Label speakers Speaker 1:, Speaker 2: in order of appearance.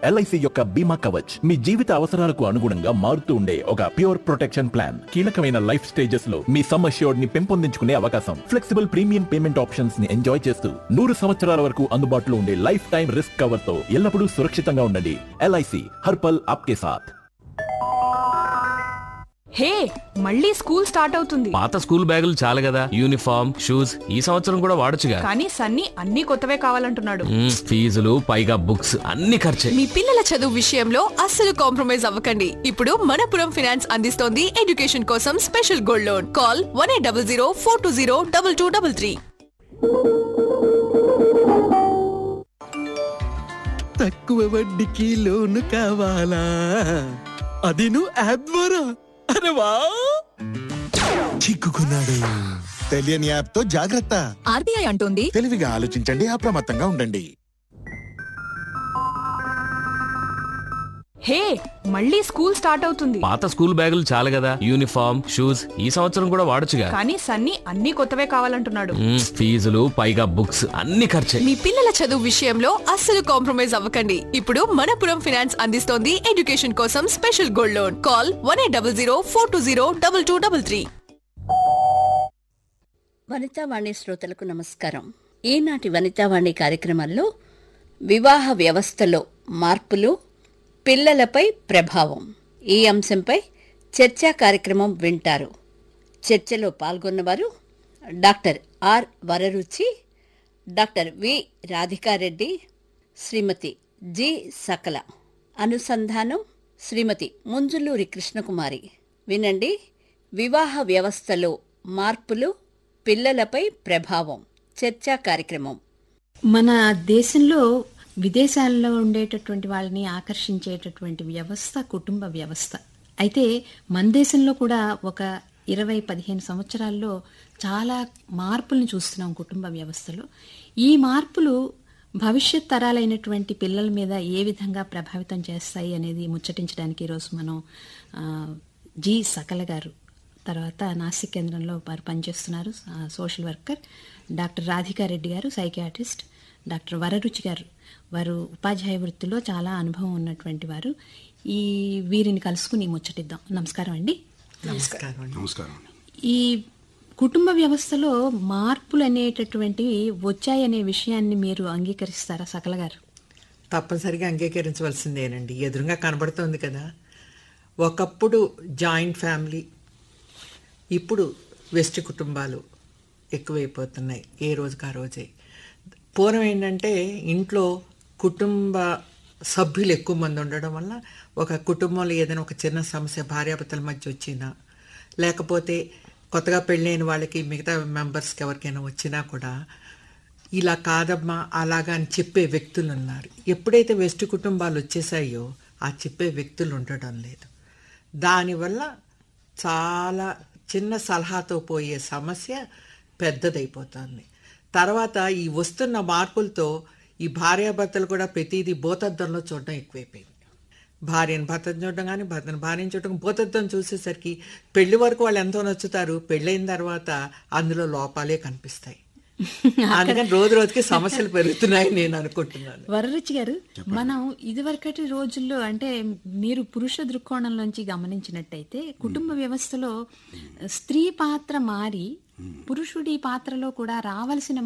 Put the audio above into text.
Speaker 1: LIC యొక్క బీమా కవచ్ మీ జీవిత అవసరాలకు అనుగుణంగా మారుతూ ఉండే ఒక ప్యూర్ ప్రొటెక్షన్ ప్లాన్ కీలకమైన లైఫ్ స్టేజెస్ లో మీ సమ్ అష్యూర్డ్ ని పెంపొందించుకునే అవకాశం ఫ్లెక్సిబుల్ ప్రీమియం పేమెంట్ ఆప్షన్స్ ని ఎంజాయ్ చేస్తూ నూరు సంవత్సరాల వరకు అందుబాటులో ఉండే లైఫ్ టైం రిస్క్ కవర్ తో ఎల్లప్పుడూ సురక్షితంగా ఉండండి ఎల్ఐసి హర్పల్ ఆప్కే సాథ్
Speaker 2: హే మళ్ళీ స్కూల్ స్టార్ట్ అవుతుంది
Speaker 3: పాత స్కూల్ బ్యాగులు చాలు కదా యూనిఫామ్ షూస్ ఈ సంవత్సరం కూడా వాడొచ్చుగా
Speaker 2: కానీ సన్నీ అన్ని కొత్తవే కావాలంటున్నాడు
Speaker 3: మ్మ్, ఫీజులు పైగా బుక్స్ అన్ని ఖర్చే
Speaker 4: మీ పిల్లల చదువు విషయంలో అస్సలు కాంప్రమైజ్ అవ్వకండి ఇప్పుడు మనపురం ఫైనాన్స్ అందిస్తోంది ఎడ్యుకేషన్ కోసం special gold loan call one eight double zero four two zero double two double three
Speaker 5: తక్కువ వడ్డీకి లోను కావాలా అది నువ్వు యాప్ ద్వారా అరే వా చిక్కుకున్నాడు
Speaker 6: తెలియని యాప్ తో జాగ్రత్త
Speaker 4: ఆర్బీఐ అంటోంది
Speaker 6: తెలివిగా ఆలోచించండి అప్రమత్తంగా ఉండండి
Speaker 2: హే మళ్ళీ స్కూల్ స్టార్ట్ అవుతుంది
Speaker 3: పాత స్కూల్ బ్యాగులు చాలు కదా యూనిఫామ్ షూస్ ఈ సంవత్సరం కూడా వాడొచ్చుగా
Speaker 2: కానీ సన్నీ అన్ని కొత్తవే కావాలంటున్నాడు
Speaker 3: మ్మ్, ఫీజులు పైగా బుక్స్ అన్ని ఖర్చే
Speaker 4: మీ పిల్లల చదువు విషయంలో అస్సలు కాంప్రమైజ్ అవ్వకండి ఇప్పుడు మనపురం ఫైనాన్స్ అందిస్తోంది ఎడ్యుకేషన్ కోసం special gold loan call one eight double zero four two zero double two double three
Speaker 7: Vanitavani శ్రోతలకు నమస్కారం ఈనాటి వనితావాణి కార్యక్రమంలో వివాహ వ్యవస్థలో మార్పులు పిల్లలపై ప్రభావం ఈ అంశంపై చర్చా కార్యక్రమం వింటారు చర్చలో పాల్గొన్నవారు doctor R Vararuchi doctor V Radhika Reddy Shrimati G సకల అనుసంధానం శ్రీమతి ముంజులూరి కృష్ణకుమారి వినండి వివాహ వ్యవస్థలో మార్పులు పిల్లలపై ప్రభావం చర్చా కార్యక్రమం
Speaker 8: మన దేశంలో విదేశాల్లో ఉండేటటువంటి వాళ్ళని ఆకర్షించేటటువంటి వ్యవస్థ కుటుంబ వ్యవస్థ అయితే మన దేశంలో కూడా ఒక ఇరవై పదిహేను సంవత్సరాల్లో చాలా మార్పులను చూస్తున్నాం కుటుంబ వ్యవస్థలో ఈ మార్పులు భవిష్యత్ తరాలైనటువంటి పిల్లల మీద ఏ విధంగా ప్రభావితం చేస్తాయి అనేది ముచ్చటించడానికి ఈరోజు మనం ఆ, జి సకల గారు తర్వాత నాసిక్ కేంద్రంలో వారు పనిచేస్తున్నారు ఆ, సోషల్ వర్కర్ డాక్టర్ రాధికారెడ్డి గారు సైకియాట్రిస్ట్ డాక్టర్ వరరుచి గారు వారు ఉపాధ్యాయ వృత్తిలో చాలా అనుభవం ఉన్నటువంటి వారు ఈ వీరిని కలుసుకుని ముచ్చటిద్దాం నమస్కారం అండి ఈ కుటుంబ వ్యవస్థలో మార్పులు అనేటటువంటివి వచ్చాయనే విషయాన్ని మీరు అంగీకరిస్తారా సకల గారు
Speaker 9: తప్పనిసరిగా అంగీకరించవలసిందేనండి ఎదురుగా కనబడుతోంది కదా ఒకప్పుడు జాయింట్ ఫ్యామిలీ ఇప్పుడు వెస్ట్ కుటుంబాలు ఎక్కువైపోతున్నాయి ఏ రోజుకి ఆ రోజే పూర్వం ఏంటంటే ఇంట్లో కుటుంబ సభ్యులు ఎక్కువ మంది ఉండడం వల్ల ఒక కుటుంబంలో ఏదైనా ఒక చిన్న సమస్య భార్యాభర్తల మధ్య వచ్చినా లేకపోతే కొత్తగా పెళ్ళైన వాళ్ళకి మిగతా మెంబర్స్కి ఎవరికైనా వచ్చినా కూడా ఇలా కాదమ్మా అలాగా అని చెప్పే వ్యక్తులు ఉన్నారు ఎప్పుడైతే వెస్ట్ కుటుంబాలు వచ్చేసాయో ఆ చెప్పే వ్యక్తులు ఉండడం లేదు దానివల్ల చాలా చిన్న సలహాతో పోయే సమస్య పెద్దదైపోతుంది తర్వాత ఈ వస్తున్న మార్పులతో ఈ భార్యాభర్తలు కూడా ప్రతిదీ భూతద్దంలో చూడడం ఎక్కువైపోయింది భార్యను భర్తను చూడడం కానీ భర్తను భార్యను చూడడం భూతద్దం చూసేసరికి పెళ్లి వరకు వాళ్ళు ఎంతో నచ్చుతారు పెళ్ళైన తర్వాత అందులో లోపాలే కనిపిస్తాయి అందుకని రోజు రోజుకి సమస్యలు పెరుగుతున్నాయి నేను అనుకుంటున్నాను
Speaker 8: వరరుచి గారు మనం ఇదివరకటి రోజుల్లో అంటే మీరు పురుష దృక్కోణంలోంచి గమనించినట్టయితే కుటుంబ వ్యవస్థలో స్త్రీ పాత్ర మారి పురుషుడి పాత్రలో కూడా రావలసిన